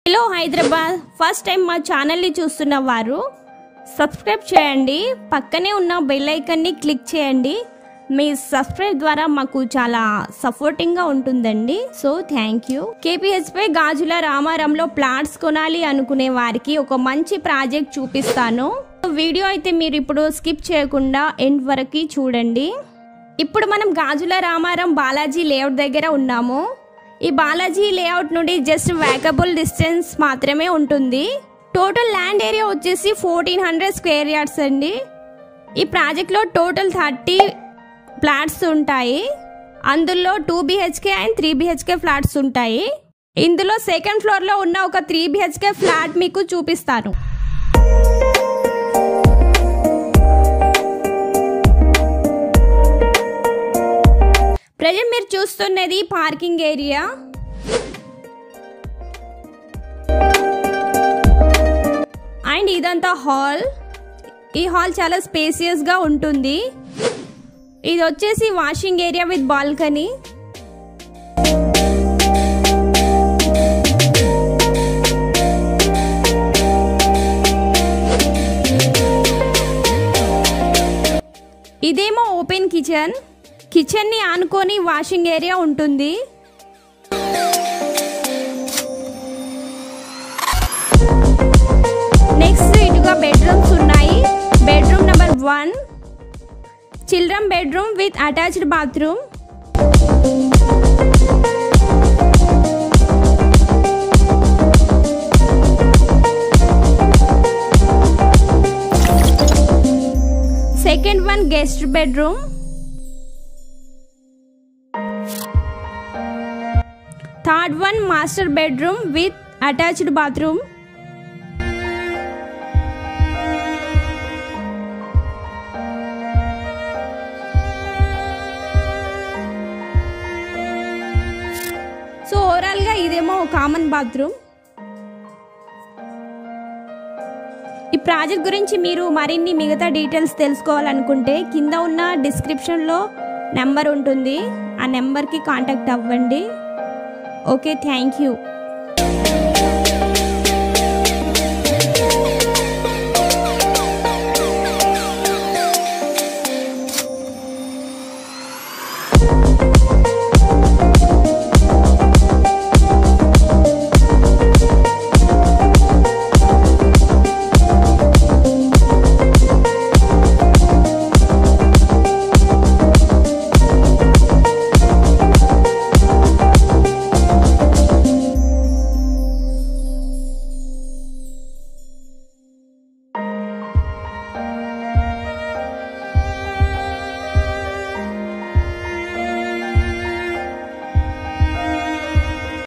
hello Hyderabad first time మా ఛానల్ని చూస్తున్న వారు సబ్స్క్రైబ్ చేయండి పక్కనే ఉన్న బెల్ ఐకన్ని క్లిక్ చేయండి మీ సబ్స్క్రైబ్ ద్వారా మాకు చాలా సపోర్టింగ్గా ఉంటుందండి సో థ్యాంక్ యూ కేపీహెచ్పై గాజుల రామారంలో ప్లాట్స్ కొనాలి అనుకునే వారికి ఒక మంచి ప్రాజెక్ట్ చూపిస్తాను వీడియో అయితే మీరు ఇప్పుడు స్కిప్ చేయకుండా ఎండ్ వరకు చూడండి ఇప్పుడు మనం గాజుల రామారం బాలాజీ లేఅవుట్ దగ్గర ఉన్నాము ఈ బాలాజీ లేఅవుట్ నుండి జస్ట్ వ్యాకబుల్ డిస్టెన్స్ మాత్రమే ఉంటుంది టోటల్ ల్యాండ్ ఏరియా వచ్చేసి ఫోర్టీన్ హండ్రెడ్ స్క్వేర్ యార్డ్స్ అండి ఈ ప్రాజెక్ట్లో టోటల్ థర్టీ ఫ్లాట్స్ ఉంటాయి అందులో two BHK and three BHK flats ఉంటాయి ఇందులో సెకండ్ ఫ్లోర్లో ఉన్న ఒక త్రీ బిహెచ్కే ఫ్లాట్ మీకు చూపిస్తాను ప్రజెంట్ మీరు చూస్తున్నది పార్కింగ్ ఏరియా అండ్ ఇదంతా హాల్ ఈ హాల్ చాలా స్పేసియస్గా ఉంటుంది ఇది వచ్చేసి వాషింగ్ ఏరియా విత్ బాల్కనీ ఇదేమో ఓపెన్ కిచెన్ కిచెన్ని ఆనుకొని వాషింగ్ ఏరియా ఉంటుంది నెక్స్ట్ ఇటుగా బెడ్రూమ్స్ ఉన్నాయి bedroom number one children bedroom with attached bathroom second one guest bedroom third one master bedroom with attached bathroom so ఓవరాల్గా ఇదేమో కామన్ బాత్రూమ్ ఈ project గురించి మీరు మరిన్ని మిగతా డీటెయిల్స్ తెలుసుకోవాలనుకుంటే కింద ఉన్న డిస్క్రిప్షన్లో నెంబర్ ఉంటుంది ఆ నెంబర్కి కాంటాక్ట్ అవ్వండి ఓకే థ్యాంక్ యూ